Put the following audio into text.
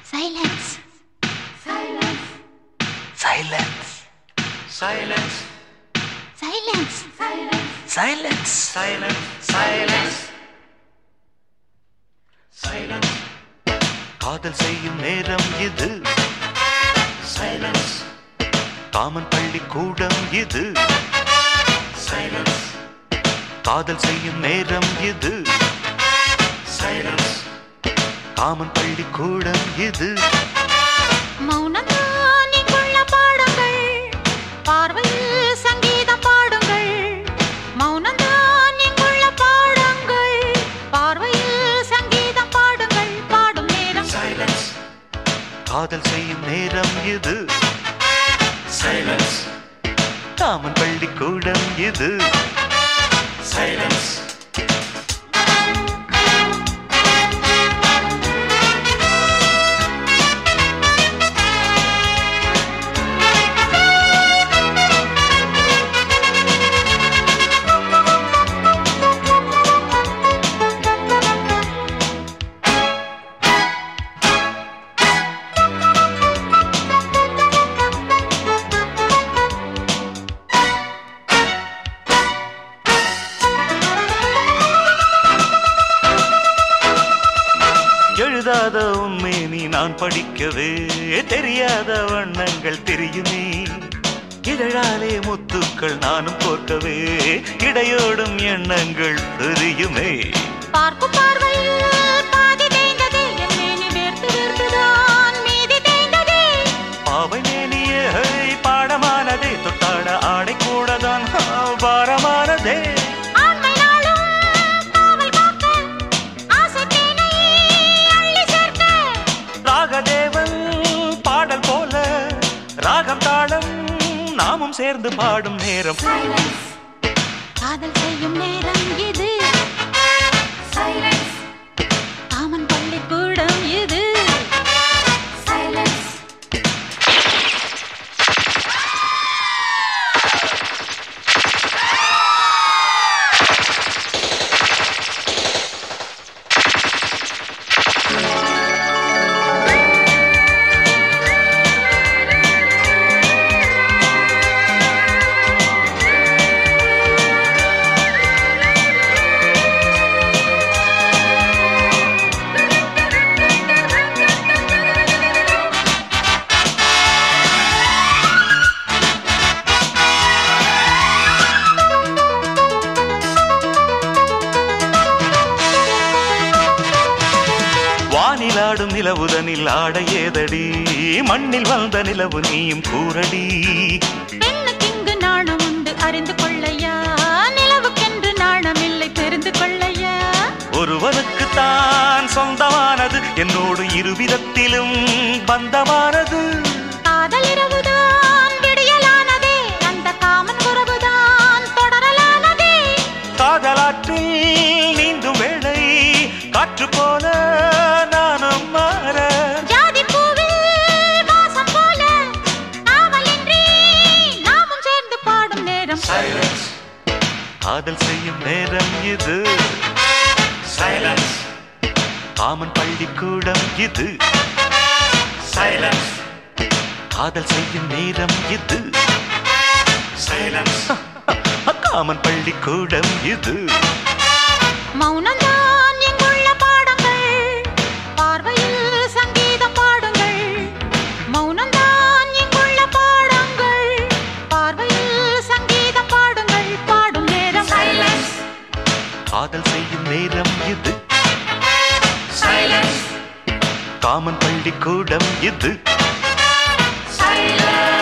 Silence. Silence. Silence. Silence. Silence. Silence. Silence. Silence. Silence. Silence. காதல் செய்யும் நேரம் இது Silence. காமன் பள்ளி கூடம் இது Silence. காதல் செய்யும் நேரம் இது Silence. காமன் பள்ளி கூடம் இது மௌனம்தான் இங்குள்ள பாடங்கள் பார்வையில் சங்கீதம் பாடுங்கள் மௌனம்தான் இங்குள்ள பாடங்கள் பார்வையில் சங்கீதம் பாடுங்கள் பாடும் நேரம் Silence. காதல் செய்யும் நேரம் இது Silence. காமன் பள்ளி கூடம் இது Silence. எழுதாத உண்மை நீ நான் படிக்கவே தெரியாத வண்ணங்கள் தெரியுமே இதழாலே முத்துக்கள் நானும் கோர்க்கவே இடையோடும் எண்ணங்கள் தெரியுமே பார்க்கும் பார்வையில் பாதி தேய்ந்தது என் மேனி வேர்த்து வேர்த்துதான் மீதி தேய்ந்ததே பாவை மேனியே பாடமானதே தொட்டாட ஆடை கூடதான் பாரமானதே ஆண்மை நாளும் காவல் காக்க ஆசை தேனை அள்ளி சேர்க்க ராகதேவன் பாடல் போல ராகம் தாளம் நாமும் சேர்ந்து பாடும் நேரம் Silence. காதல் செய்யும் நேரம் இது Silence. காமன் பள்ளிக்கூடம் இது Silence. வானிலாடும் நிலவுதனில் ஆட ஏதடி மண்ணில் வந்த நிலவு நீயும் கூறடி பெண்ணுக்கிங்கு நாணம் உண்டு அறிந்து கொள்ளையா நிலவுக்கென்று நாணமில்லை தெரிந்து கொள்ளையா ஒருவனுக்கு தான் சொந்தமானது என்னோடு இருவிதத்திலும் பந்தமானது காதல் இரவுதான் விடியலானதே அந்த காமன் உறவுதான் தொடரலானதே காதலாற்றில் நீந்தும் வேளை காற்று போல நானும் மாற ஜாதி பூவில் வாசம் போல காவலின்றி நாமும் சேர்ந்து பாடும் நேரம் Silence. காதல் செய்யும் நேரம் இது Silence. காமன் பள்ளிக்கூடம் இது Silence. காதல் செய்யும் நேரம் இது Silence. காமன் பள்ளிக்கூடம் இது மௌனம்தான் இங்குள்ள பாடங்கள் பார்வையில் சங்கீதம் பாடுங்கள் மௌனம்தான் இங்குள்ள பாடங்கள் பார்வையில் சங்கீதம் பாடுங்கள் பாடும் நேரம் Silence. காதல் செய்யும் நேரம் இது Silence. காமன் பள்ளிக்கூடம் இது Silence.